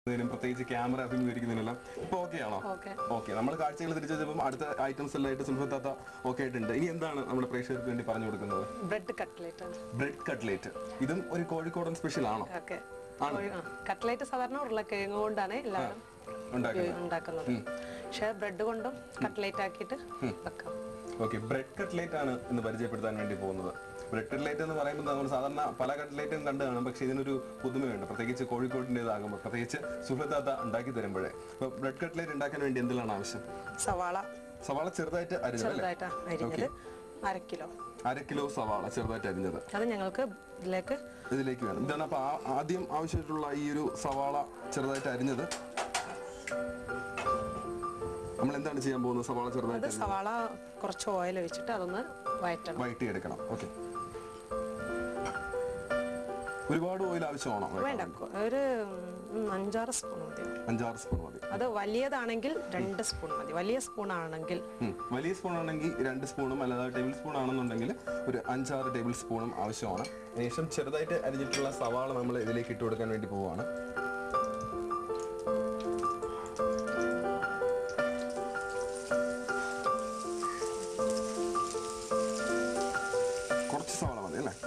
ഇതിനും പ്രത്യേകിച്ച് ക്യാമറ അഭിമുഖീകരിക്കുന്നതിനെല്ലാം ഇപ്പൊ ഓക്കെ ആണോ ഓക്കെ ഓക്കെ നമ്മൾ കാഴ്ചകൾ തിരിച്ചു വെച്ചപ്പോൾ അടുത്ത ഐറ്റംസ് എല്ലാം ആയിട്ട് സുൽഫത്താത്ത ഓക്കെ ആയിട്ടുണ്ട് ഇനി എന്താണ് നമ്മുടെ പ്രേക്ഷകർക്ക് വേണ്ടി പറഞ്ഞു കൊടുക്കുന്നത് ബ്രെഡ് കട്ട്ലേറ്റ് ആണ് ബ്രെഡ് കട്ട്ലേറ്റ് ഇതും ഒരു കോഴിക്കോടൻ സ്പെഷ്യൽ ആണോ ഓക്കെ കട്ട്ലേറ്റ് സാധാരണ ഉരുളക്കിഴങ്ങ് കൊണ്ടാണ് എല്ലാവരും ഉണ്ടാക്കുന്നത് ഉണ്ടാക്കുന്നത് പക്ഷെ ബ്രെഡ് കൊണ്ടും കട്ട്ലേറ്റ് ആക്കിയിട്ട് വെക്കാം ഓക്കെ ബ്രെഡ് കട്ട്ലേറ്റ് ആണ് ഇന്ന് പരിചയപ്പെടുത്താൻ വേണ്ടി പോകുന്നത് ബ്രെഡ് കട്ട്ലേറ്റ് എന്ന് പറയുമ്പോൾ നമ്മൾ സാധാരണ പല കട്ട്ലേറ്റും കണ്ടു കാണും പക്ഷേ ഇതിനൊരു പുതുമയുണ്ട് പ്രത്യേകിച്ച് കോഴിക്കോടിൻ്റെതാകുമ്പോൾ പ്രത്യേകിച്ച് സുഹൃത്താത്ത ഉണ്ടാക്കി തരുമ്പോഴേ അപ്പോൾ ബ്രെഡ് കട്ട്ലേറ്റ് ഉണ്ടാക്കാൻ വേണ്ടി എന്തെല്ലാം ആവശ്യം സവാള സവാള ചെറുതായിട്ട് അരിഞ്ഞത് അല്ലേ ചെറുതായിട്ട് അരിഞ്ഞത് അര കിലോ അര കിലോ സവാള ചെറുതായിട്ട് അരിഞ്ഞത് അത് ഞങ്ങൾക്ക് ഇതിലേക്ക് ഇതിലേക്ക് വേണം ഇതാണ് അപ്പൊ ആ- ആദ്യം ആവശ്യമായിട്ടുള്ള ഈ ഒരു സവാള ചെറുതായിട്ട് അരിഞ്ഞത് നമ്മൾ എന്താണ് ചെയ്യാൻ പോകുന്നത് സവാള ചെറുതായിട്ട് അത് സവാള കുറച്ച് ഓയിൽ ഒഴിച്ചിട്ട് അതൊന്ന് വയറ്റണം വഴറ്റിയെടുക്കണം ഓക്കെ ഒരുപാട് ഓയിൽ ആവശ്യമാണോ വേണ്ട കൊ- ഒരു ഉം, അഞ്ചാറ് സ്പൂൺ മതി അഞ്ചാറ് സ്പൂൺ മതി അത് വലിയതാണെങ്കിൽ രണ്ട് സ്പൂൺ മതി വലിയ സ്പൂൺ ആണെങ്കിൽ ഉം. വലിയ സ്പൂൺ ആണെങ്കിൽ രണ്ട് സ്പൂണും അല്ലാതെ ടേബിൾ സ്പൂൺ ആണെന്നുണ്ടെങ്കിൽ ഒരു അഞ്ചാറ് ടേബിൾ സ്പൂണും ആവശ്യമാണ് ശേഷം ചെറുതായിട്ട് അരിഞ്ഞിട്ടുള്ള സവാള നമ്മൾ ഇതിലേക്ക് ഇട്ട് കൊടുക്കാൻ വേണ്ടി പോവുകയാണ് കുറച്ച് സവാള മതി അല്ലേ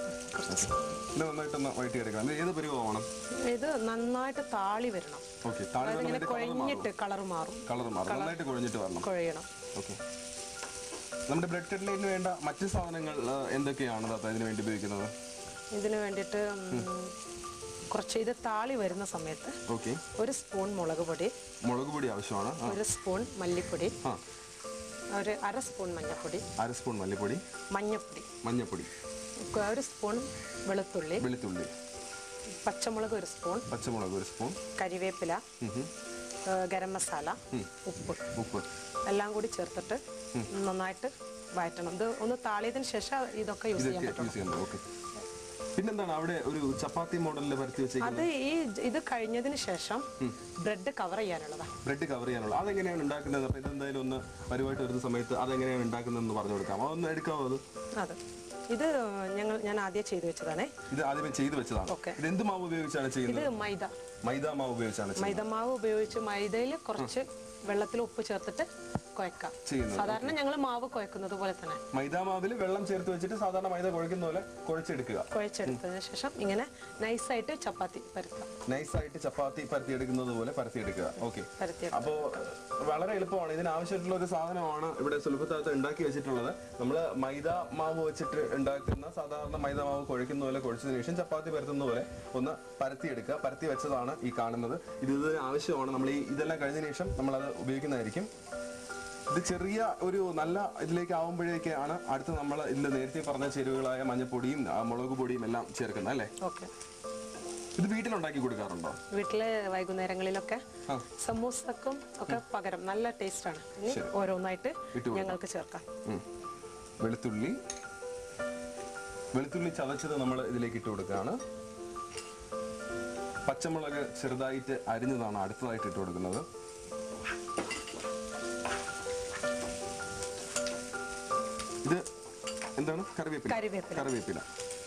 ഇത് നന്നായിട്ടൊന്ന് വഴറ്റിയെടുക്കണം ഇത് ഏത് പരിവമാണ് ഇത് നന്നായിട്ട് താളി വരണം ഓക്കെ താഴെ അതായത് ഇങ്ങനെ കളർ മാറും കുഴഞ്ഞിട്ട് കളർ മാറും കളർ മാറും നന്നായിട്ട് കുഴഞ്ഞിട്ട് വരണം കുഴയണം ഓക്കെ നമ്മുടെ ബ്രെഡ് കട്ട്ലേറ്റിന് വേണ്ട മറ്റ് സാധനങ്ങൾ ആ, എന്തൊക്കെയാണ് താത്ത ഇതിന് വേണ്ടി ഉപയോഗിക്കുന്നത് ഇതിന് വേണ്ടിയിട്ട് ഉം, കുറച്ച് ഇത് താളി വരുന്ന സമയത്ത് ഓക്കെ ഒരു സ്പൂൺ മുളക് പൊടി മുളക് പൊടി ആവശ്യമാണ് ആ ഒരു സ്പൂൺ മല്ലിപ്പൊടി ആ ഒരു അര സ്പൂൺ മഞ്ഞൾപ്പൊടി അര സ്പൂൺ മല്ലിപ്പൊടി മഞ്ഞൾപ്പൊടി മഞ്ഞപ്പൊടി ഒരു സ്പൂൺ വെളുത്തുള്ളി വെളുത്തുള്ളി പച്ചമുളക് ഒരു സ്പൂൺ പച്ചമുളക് ഒരു സ്പൂൺ കരിവേപ്പില ഉം ഉം. ഏ, ഗരം മസാല ഉപ്പ് ഉപ്പ് എല്ലാം കൂടി ചേർത്തിട്ട് നന്നായിട്ട് വഴറ്റണം ഇത് ഒന്ന് താളിയതിന് ശേഷം ഇതൊക്കെ യൂസ് ചെയ്യാൻ ഇതൊക്കെ പറ്റും യൂസ് ചെയ്യുന്നത് ഓക്കെ പിന്നെന്താണ് അവിടെ ഒരു ചപ്പാത്തി മോഡലിൽ പരത്തി വെച്ചേക്കുന്നത് അത് ഈ ഇത് കഴിഞ്ഞതിന് ശേഷം ബ്രെഡ് കവർ ചെയ്യാനുള്ളതാണ് ബ്രെഡ് കവർ ചെയ്യാനുള്ള അതെങ്ങനെയാണ് ഉണ്ടാക്കുന്നത് അപ്പോൾ ഇതെന്തായാലും ഒന്ന് പരിപാടി വരുന്ന സമയത്ത് അതെങ്ങനെയാണ് ഉണ്ടാക്കുന്നതെന്ന് പറഞ്ഞു കൊടുക്കാം അതൊന്ന് എടുക്കാമോ അത് അതെ ഇത് ഞങ്ങൾ ഞാൻ ആദ്യം ചെയ്തു വെച്ചതാണേ ഇത് ആദ്യമേ ചെയ്തു വെച്ചതാണ് ഓക്കെ. ഇത് എന്ത് മാവ് ഉപയോഗിച്ചാണ് ഇത് ചെയ്യുന്നത് മൈദ മൈദ മാവ് ഉപയോഗിച്ചാണ് ചെയ്യുന്നത് മൈദമാവ് ഉപയോഗിച്ച് മൈദയിൽ കുറച്ച് വെള്ളത്തിൽ ഉപ്പ് ചേർത്തിട്ട് കുഴക്കാം ചെയ്യുന്നത്. സാധാരണ ഞങ്ങൾ മാവ് കുഴക്കുന്നത് പോലെ തന്നെ മൈദ മാവിൽ വെള്ളം ചേർത്ത് വെച്ചിട്ട് സാധാരണ മൈദ കുഴക്കുന്ന പോലെ കുഴച്ചെടുക്കുക കുഴച്ചെടുത്തതിന് ശേഷം ഇങ്ങനെ നൈസായിട്ട് ചപ്പാത്തി പരത്താം നൈസായിട്ട് ചപ്പാത്തി പരത്തിയെടുക്കുന്നത് പോലെ പരത്തിയെടുക്കുക ഓക്കെ പരത്തിയെടുക്കാം അപ്പോൾ വളരെ എളുപ്പമാണ് ഇതിന് ആവശ്യമായിട്ടുള്ള ഒരു സാധനമാണ് ഇവിടെ സുലഭത്താകത്ത് ഉണ്ടാക്കി വെച്ചിട്ടുള്ളത് നമ്മൾ മൈദ മാവ് വെച്ചിട്ട് ഉണ്ടാക്കുന്ന സാധാരണ മൈദ മാവ് കുഴക്കുന്ന പോലെ കുഴച്ചതിന് ശേഷം ചപ്പാത്തി പരത്തുന്ന പോലെ ഒന്ന് പരത്തിയെടുക്കുക പരത്തി വെച്ചതാണ് ഈ കാണുന്നത് ഇത് ഇതിന് ആവശ്യമാണ് നമ്മൾ ഈ ഇതെല്ലാം കഴിഞ്ഞതിന് ശേഷം നമ്മളത് ഉപയോഗിക്കുന്നതായിരിക്കും ഇത് ചെറിയ ഒരു നല്ല ഇതിലേക്ക് ആവുമ്പോഴേക്കാണ് അടുത്ത് നമ്മൾ ഇതിൽ നേരത്തെ പറഞ്ഞ ചേരുവകളായ മഞ്ഞപ്പൊടിയും ആ, മുളക് പൊടിയും എല്ലാം ചേർക്കുന്നത് അല്ലേ ഓക്കെ ഇത് വീട്ടിലുണ്ടാക്കി കൊടുക്കാറുണ്ടോ വീട്ടിലെ വൈകുന്നേരങ്ങളിലൊക്കെ ആ. സമൂസക്കും ഒക്കെ പകരം നല്ല ടേസ്റ്റാണ് ഇനി ഓരോന്നായിട്ട് ഇട്ട് ഞങ്ങൾക്ക് ചേർക്കാം ഉം. വെളുത്തുള്ളി വെളുത്തുള്ളി ചതച്ചത് നമ്മൾ ഇതിലേക്ക് ഇട്ട് കൊടുക്കുകയാണ് പച്ചമുളക് ചെറുതായിട്ട് അരിഞ്ഞതാണ് അടുത്തതായിട്ട് ഇട്ട് കൊടുക്കുന്നത് ഇത് എന്താണ് കറിവേപ്പില കറിവേപ്പില. കറിവേപ്പില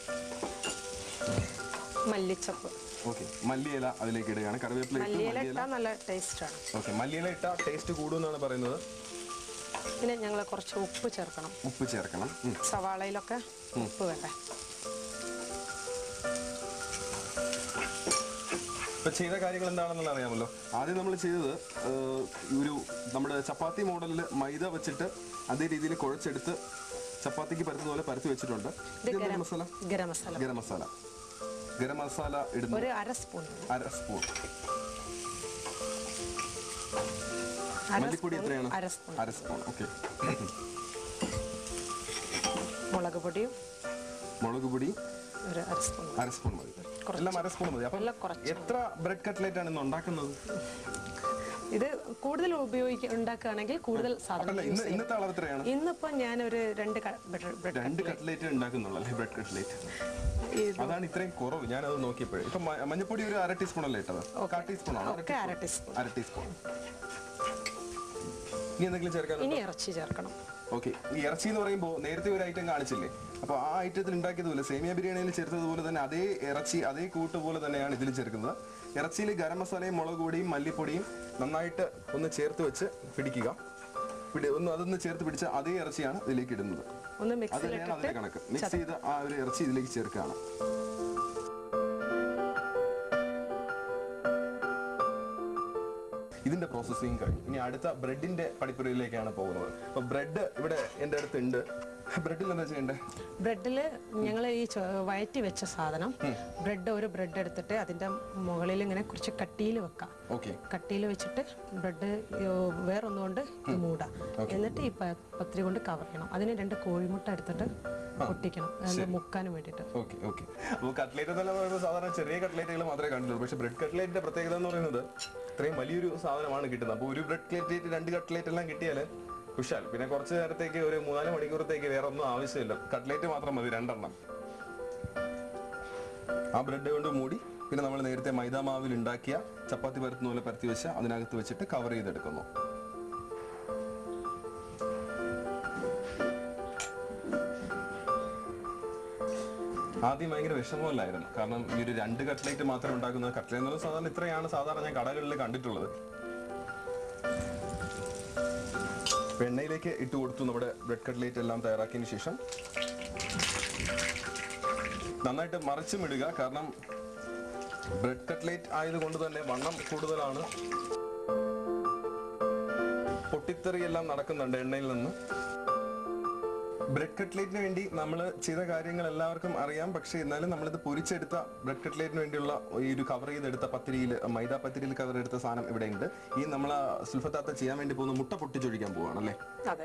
മല്ലിച്ചപ്പ് ഓക്കെ മല്ലിയില അതിലേക്ക് ഇടുകയാണ് കറിവേപ്പില ഇട്ട് മല്ലിയില മല്ലിയില ഇട്ടാൽ നല്ല ടേസ്റ്റാണ് ഓക്കെ മല്ലിയില ഇട്ട ടേസ്റ്റ് കൂടുമെന്നാണ് പറയുന്നത് പിന്നെ ഞങ്ങൾ കുറച്ച് ഉപ്പ് ചേർക്കണം ഉപ്പ് ചേർക്കണം ഉം. സവാളയിലൊക്കെ ഉപ്പ് വേണ്ടേ ഇപ്പൊ ചെയ്ത കാര്യങ്ങൾ എന്താണെന്നുള്ള അറിയാമല്ലോ ആദ്യം നമ്മൾ ചെയ്തത് ഏഹ്, ഒരു നമ്മുടെ ചപ്പാത്തി മോഡലിൽ മൈദ വെച്ചിട്ട് അതേ രീതിയിൽ കുഴച്ചെടുത്ത് ചപ്പാത്തിക്ക് പരത്തുന്ന പോലെ പരത്തി വെച്ചിട്ടുണ്ട് ഇത് ഇത് ഗരം മസാല ഗരം മസാല ഗരം മസാല ഗരം മസാല ഇടുന്നു ഒരു അര സ്പൂൺ അര സ്പൂൺ അര മല്ലിപ്പൊടി സ്പൂൺ, എത്രയാണ് അര സ്പൂൺ അര സ്പൂൺ ഓക്കെ മുളക് പൊടിയും മുളക് പൊടി ഒരു അര സ്പൂൺ അര സ്പൂൺ മതി എല്ലാം അര സ്പൂൺ മതി അപ്പം എല്ലാം കുറച്ച് എത്ര ബ്രെഡ് കട്ട്ലേറ്റ് ആണ് ഇന്ന് ഉണ്ടാക്കുന്നത് ഇത് കൂടുതൽ ഉപയോഗിക്ക ഉണ്ടാക്കുകയാണെങ്കിൽ കൂടുതൽ സാധനം അല്ല ഇന്ന് ഇന്നത്തെ അളവ് എത്രയാണ് ഇന്നിപ്പോ ഞാൻ ഒരു രണ്ട് ബ്രെഡ് രണ്ട് കട്ട്ലേറ്റ് ഉണ്ടാക്കുന്നുള്ളൂ അല്ലേ ബ്രെഡ് കട്ട്ലേറ്റ് അതാണ് ഇത്രയും കുറവ് ഞാനത് നോക്കിയപ്പോഴേ ഇപ്പൊ മ- മഞ്ഞപ്പൊടി ഒരു അര ടീസ്പൂൺ അല്ലേ ഇട്ടത് കാ ടീസ്പൂൺ ആണോ ഒക്കെ അര ടീസ്പൂൺ അര ടീസ്പൂൺ ഇനി എന്തെങ്കിലും ചേർക്കാൻ ഇനി ഇറച്ചി ചേർക്കണം ഓക്കെ ഈ ഇറച്ചി എന്ന് പറയുമ്പോൾ നേരത്തെ ഒരു ഐറ്റം കാണിച്ചില്ലേ അപ്പോൾ ആ ഐറ്റത്തിൽ ഉണ്ടാക്കിയതുപോലെ സേമിയ ബിരിയാണിയിൽ ചേർത്തതുപോലെ തന്നെ അതേ ഇറച്ചി അതേ കൂട്ട് പോലെ തന്നെയാണ് ഇതിൽ ചേർക്കുന്നത് ഇറച്ചിയിൽ ഗരം മസാലയും മുളക് പൊടിയും മല്ലിപ്പൊടിയും നന്നായിട്ട് ഒന്ന് ചേർത്ത് വെച്ച് പിടിക്കുക പിടി ഒന്ന് അതൊന്ന് ചേർത്ത് പിടിച്ച അതേ ഇറച്ചിയാണ് ഇതിലേക്ക് ഇടുന്നത് ഒന്ന് അത് മിക്സിയിൽ തന്നെയാണ് അതിന്റെ കണക്ക് മിക്സ് ചെയ്ത് ആ ഒരു ഇറച്ചി ഇതിലേക്ക് ചേർക്കുകയാണ് ഇതിന്റെ പ്രോസസ്സിങ് കഴിഞ്ഞു ഇനി അടുത്ത ബ്രെഡിന്റെ പടിപ്പുരയിലേക്കാണ് പോകുന്നത് അപ്പൊ ബ്രെഡ് ഇവിടെ എന്റെ അടുത്തുണ്ട് ബ്രെഡിൽ എന്താ ചെയ്യണ്ടേ ബ്രെഡിൽ ഞങ്ങൾ ഈ ചോ- വയറ്റി വെച്ച സാധനം ബ്രെഡ് ഒരു ബ്രെഡ് എടുത്തിട്ട് അതിന്റെ മുകളിൽ ഇങ്ങനെ കുറച്ച് കട്ടിയിൽ വെക്കാം ഓക്കെ കട്ടിയിൽ വെച്ചിട്ട് ബ്രെഡ് വേറൊന്നുകൊണ്ട് ഇത് മൂടാം എന്നിട്ട് ഈ പ- പത്തിരി കൊണ്ട് കവർ ചെയ്യണം അതിന് രണ്ട് കോഴിമുട്ട എടുത്തിട്ട് പൊട്ടിക്കണം അതിന് മുക്കാനും വേണ്ടിയിട്ട് ഓക്കെ ഓക്കെ അപ്പോൾ കട്ട്ലേറ്റ് എന്നല്ല പറയുമ്പോൾ സാധാരണ ചെറിയ കട്ട്ലേറ്റുകൾ മാത്രമേ കണ്ടിട്ടുള്ളൂ പക്ഷേ ബ്രെഡ് കട്ട്ലേറ്റിന്റെ പ്രത്യേകത എന്ന് പറയുന്നത് ഇത്രയും വലിയൊരു സാധനമാണ് കിട്ടുന്നത് അപ്പോൾ ഒരു ബ്രെഡ് കട്ട്ലേറ്റ് രണ്ട് കട്ട്ലേറ്റ് എല്ലാം കിട്ടിയാൽ കുശാൽ പിന്നെ കുറച്ച് നേരത്തേക്ക് ഒരു മൂന്നാല് മണിക്കൂറത്തേക്ക് വേറെ ഒന്നും ആവശ്യമില്ല കട്ട്ലേറ്റ് മാത്രം മതി രണ്ടെണ്ണം ആ ബ്രെഡ് കൊണ്ട് മൂടി പിന്നെ നമ്മൾ നേരത്തെ മൈദാ മാവിൽ ഉണ്ടാക്കിയ ചപ്പാത്തി പരത്തുന്ന പോലെ പരത്തി വെച്ച് അതിനകത്ത് വെച്ചിട്ട് കവർ ചെയ്തെടുക്കുന്നു ആദ്യം ഭയങ്കര വിഷമമല്ലായിരുന്നു കാരണം ഈ ഒരു രണ്ട് കട്ട്ലേറ്റ് മാത്രം ഉണ്ടാക്കുന്ന കട്ട്ലേറ്റ് എന്നുള്ളത് സാധാരണ ഇത്രയാണ് സാധാരണ ഞാൻ കടകളിൽ കണ്ടിട്ടുള്ളത് ഇപ്പൊ എണ്ണയിലേക്ക് ഇട്ട് കൊടുത്തു നമ്മുടെ ബ്രെഡ് കട്ട്ലേറ്റ് എല്ലാം തയ്യാറാക്കിയതിന് ശേഷം നന്നായിട്ട് മറിച്ചും ഇടുക കാരണം ബ്രെഡ് കട്ട്ലേറ്റ് ആയതുകൊണ്ട് തന്നെ വണ്ണം കൂടുതലാണ് പൊട്ടിത്തെറി എല്ലാം നടക്കുന്നുണ്ട് എണ്ണയിൽ നിന്ന് ബ്രെഡ് കട്ട്ലേറ്റിന് വേണ്ടി നമ്മൾ ചെയ്ത കാര്യങ്ങൾ എല്ലാവർക്കും അറിയാം പക്ഷെ എന്നാലും നമ്മളിത് പൊരിച്ചെടുത്ത ബ്രെഡ് കട്ട്ലേറ്റിന് വേണ്ടിയുള്ള ഈ ഒരു കവർ ചെയ്തെടുത്ത പത്തിരിയിൽ മൈദ പത്തിരിയിൽ കവർ എടുത്ത സാധനം ഇവിടെ ഉണ്ട് ഈ നമ്മൾ സുൽഫത്താത്ത ചെയ്യാൻ വേണ്ടി പോകുന്ന മുട്ട പൊട്ടിച്ചൊഴിക്കാൻ പോവാണ് അല്ലേ അതെ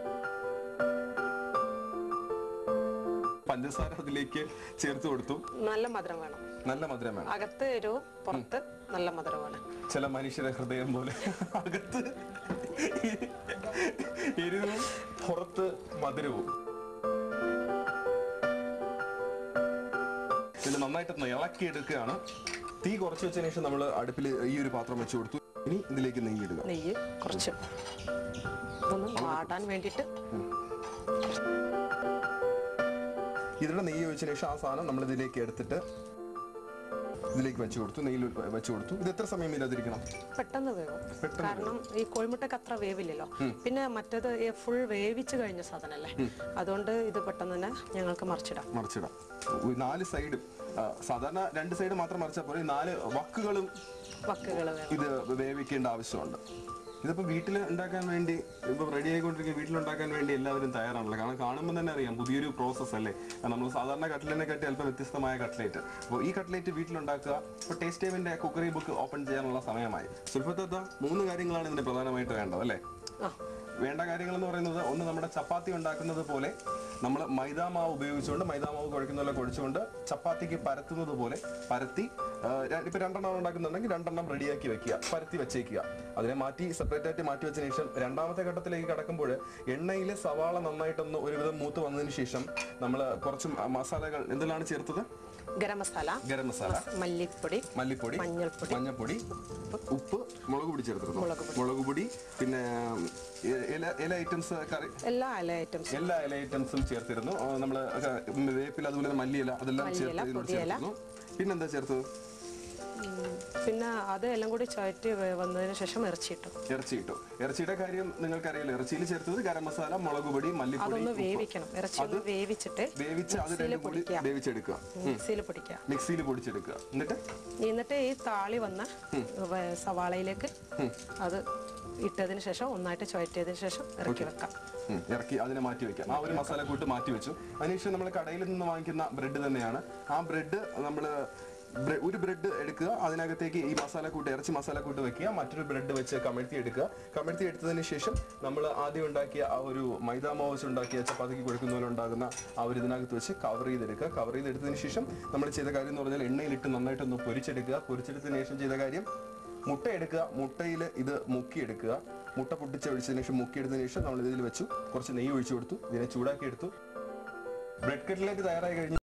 പഞ്ചസാര അതിലേക്ക് ചേർത്ത് കൊടുത്തു നല്ല മധുരം വേണം നല്ല മധുരം വേണം അകത്ത് എരിവും പുറത്ത് നല്ല മധുരം വേണം ചില മനുഷ്യരെ ഹൃദയം പോലെ അകത്ത് എരിവും പുറത്ത് മധുരവും പിന്നെ നന്നായിട്ടൊന്ന് ഇളക്കി എടുക്കുകയാണ് തീ കുറച്ച് വെച്ചതിന് ശേഷം നമ്മൾ അടുപ്പിൽ ഈ ഒരു പാത്രം വെച്ച് കൊടുത്തു ഇനി ഇതിലേക്ക് നെയ്യ് ഇടുക നെയ്യ് കുറച്ച് ഇതൊന്ന് വാടാൻ വേണ്ടിയിട്ട് ഇതിന്റെ നെയ്യ് ഒഴിച്ചതിന് ശേഷം ആ സാധനം നമ്മൾ ഇതിലേക്ക് എടുത്തിട്ട് ഇതിലേക്ക് വെച്ച് കൊടുത്തു നെയ്യിൽ വെച്ച് കൊടുത്തു ഇത് എത്ര സമയം ഇല്ലാതിരിക്കണം പെട്ടെന്ന് വേവും പെട്ടെന്ന് കാരണം ഈ കോഴിമുട്ടക്ക് അത്ര വേവില്ലല്ലോ പിന്നെ മറ്റേത് ഫുൾ വേവിച്ച് കഴിഞ്ഞ സാധനല്ലേ അതുകൊണ്ട് ഇത് പെട്ടെന്ന് തന്നെ ഞങ്ങൾക്ക് മറിച്ചിടാം മറിച്ചിടാം ഒരു നാല് സൈഡും സാധാരണ രണ്ട് സൈഡ് മാത്രം മറിച്ചാൽ പോലെ ഈ നാല് വക്കുകളും വക്കുകൾ വേണം ഇത് വേവിക്കേണ്ട ആവശ്യമുണ്ട് ഇതിപ്പോ വീട്ടിൽ ഉണ്ടാക്കാൻ വേണ്ടി ഇപ്പൊ റെഡി ആയിക്കൊണ്ടിരിക്കുന്ന വീട്ടിലുണ്ടാക്കാൻ വേണ്ടി എല്ലാവരും തയ്യാറാണല്ലോ കാരണം കാണുമ്പോൾ തന്നെ അറിയാം പുതിയൊരു പ്രോസസ്സ് അല്ലേ നമ്മൾ സാധാരണ കട്ട്ലേറ്റിനെ കാട്ടി അല്പം വ്യത്യസ്തമായ കട്ട്ലേറ്റ് അപ്പോൾ ഈ കട്ട്ലേറ്റ് വീട്ടിലുണ്ടാക്കുക ഇപ്പോൾ ടേസ്റ്റ് ടൈമിന്റെ കുക്കറി ബുക്ക് ഓപ്പൺ ചെയ്യാനുള്ള സമയമായി സുൽഫത്തത്ത മൂന്ന് കാര്യങ്ങളാണ് ഇതിന് പ്രധാനമായിട്ട് വേണ്ടത് അല്ലേ ആ വേണ്ട കാര്യങ്ങൾ എന്ന് പറയുന്നത് ഒന്ന് നമ്മുടെ ചപ്പാത്തി ഉണ്ടാക്കുന്നത് പോലെ നമ്മൾ മൈദാ മാവ് ഉപയോഗിച്ചുകൊണ്ട് മൈദാ മാവ് കുഴക്കുന്ന പോലെ കുഴച്ചുകൊണ്ട് ചപ്പാത്തിക്ക് പരത്തുന്നത് പോലെ പരത്തി ആ, ര- ഇപ്പൊ രണ്ടെണ്ണം ഉണ്ടാക്കുന്നുണ്ടെങ്കിൽ രണ്ടെണ്ണം റെഡിയാക്കി വെക്കുക പരത്തി വെച്ചേക്കുക അതിനെ മാറ്റി സെപ്പറേറ്റ് ആയിട്ട് മാറ്റി വെച്ചതിന് ശേഷം രണ്ടാമത്തെ ഘട്ടത്തിലേക്ക് കടക്കുമ്പോൾ എണ്ണയിൽ സവാള നന്നായിട്ടൊന്ന് ഒരുവിധം മൂത്ത് വന്നതിന് ശേഷം നമ്മൾ കുറച്ച് മ- മസാലകൾ എന്തെല്ലാം ചേർത്തത് ഗരം മസാല ഗരം മസാല മല്ലിപ്പൊടി മല്ലിപ്പൊടി മഞ്ഞൾപ്പൊടി മഞ്ഞപ്പൊടി ഉപ്പ് മുളക് പൊടി ചേർത്തിരുന്നു മുളക് മുളക് പൊടി പിന്നെ എ- ഇല ഇല ഐറ്റംസ് കറി എല്ലാ ഇല ഐറ്റംസും എല്ലാ ഇല ഐറ്റംസും ചേർത്തിരുന്നു ആ, നമ്മള് വേപ്പില അതുപോലെ തന്നെ മല്ലിയില അതെല്ലാം ചേർത്ത് മല്ലിയില, ഇതിനോട് പുതിയില. ചേർത്തിരുന്നു പിന്നെന്താ ചേർത്തത് പിന്നെ അത് എല്ലാം കൂടി ചുവറ്റി വേ- വന്നതിന് ശേഷം ഇറച്ചിയിട്ടു ഇറച്ചി ഇട്ടു ഇറച്ചിയുടെ കാര്യം നിങ്ങൾക്കറിയില്ല ഇറച്ചിയിൽ ചേർത്തത് ഗരം മസാല മുളക് പൊടി മല്ലിപ്പൊടി അതൊന്ന് ഉപ്പ്. വേവിക്കണം ഇറച്ചി ഒന്ന് വേവിച്ചിട്ട് വേവിച്ച് അത് രണ്ടും കൂടി വേവിച്ചെടുക്കുക മിക്സിയിൽ പൊടിക്കുക മിക്സിയിൽ പൊടിച്ചെടുക്കുക എന്നിട്ട് എന്നിട്ട് ഈ താളി വന്ന വ- സവാളയിലേക്ക് അത് ഇട്ടതിന് ശേഷം ഒന്നായിട്ട് ചുവറ്റിയതിന് ശേഷം ഇറക്കി വെക്കാം ഉം, ഇറക്കി അതിനെ മാറ്റി വെക്കാം ആ ഒരു മസാല കൂട്ട് മാറ്റി വെച്ചു അതിനുശേഷം നമ്മൾ കടയിൽ നിന്ന് വാങ്ങിക്കുന്ന ബ്രെഡ് തന്നെയാണ് ആ ബ്രെഡ് നമ്മൾ ഒരു ബ്രെഡ് എടുക്കുക അതിനകത്തേക്ക് ഈ മസാല കൂട്ട് ഇറച്ചി മസാല കൂട്ട് വെക്കുക മറ്റൊരു ബ്രെഡ് വെച്ച് കമഴ്ത്തി എടുക്കുക കമഴ്ത്തി എടുത്തതിന് ശേഷം നമ്മൾ ആദ്യം ഉണ്ടാക്കിയ ആ ഒരു മൈദാ മാവ് വെച്ച് ഉണ്ടാക്കിയ ചപ്പാത്തിക്ക് കൊടുക്കുന്ന പോലെ ഉണ്ടാകുന്ന ആ ഒരു ഇതിനകത്ത് വെച്ച് കവർ ചെയ്തെടുക്കുക കവർ ചെയ്തെടുത്തതിന് ശേഷം നമ്മൾ ചെയ്ത കാര്യം എന്ന് പറഞ്ഞാൽ എണ്ണയിലിട്ട് നന്നായിട്ടൊന്ന് പൊരിച്ചെടുക്കുക പൊരിച്ചെടുത്തതിന് ശേഷം ചെയ്ത കാര്യം മുട്ട എടുക്കുക മുട്ടയിൽ ഇത് മുക്കിയെടുക്കുക മുട്ട പൊട്ടിച്ച് ഒഴിച്ചതിന് ശേഷം മുക്കിയെടുത്തതിന് ശേഷം നമ്മൾ ഇതിൽ വെച്ചു കുറച്ച് നെയ്യ് ഒഴിച്ചു കൊടുത്തു ഇതിനെ ചൂടാക്കി എടുത്തു ബ്രെഡ് കട്ട്ലേറ്റ് തയ്യാറായി കഴിഞ്ഞു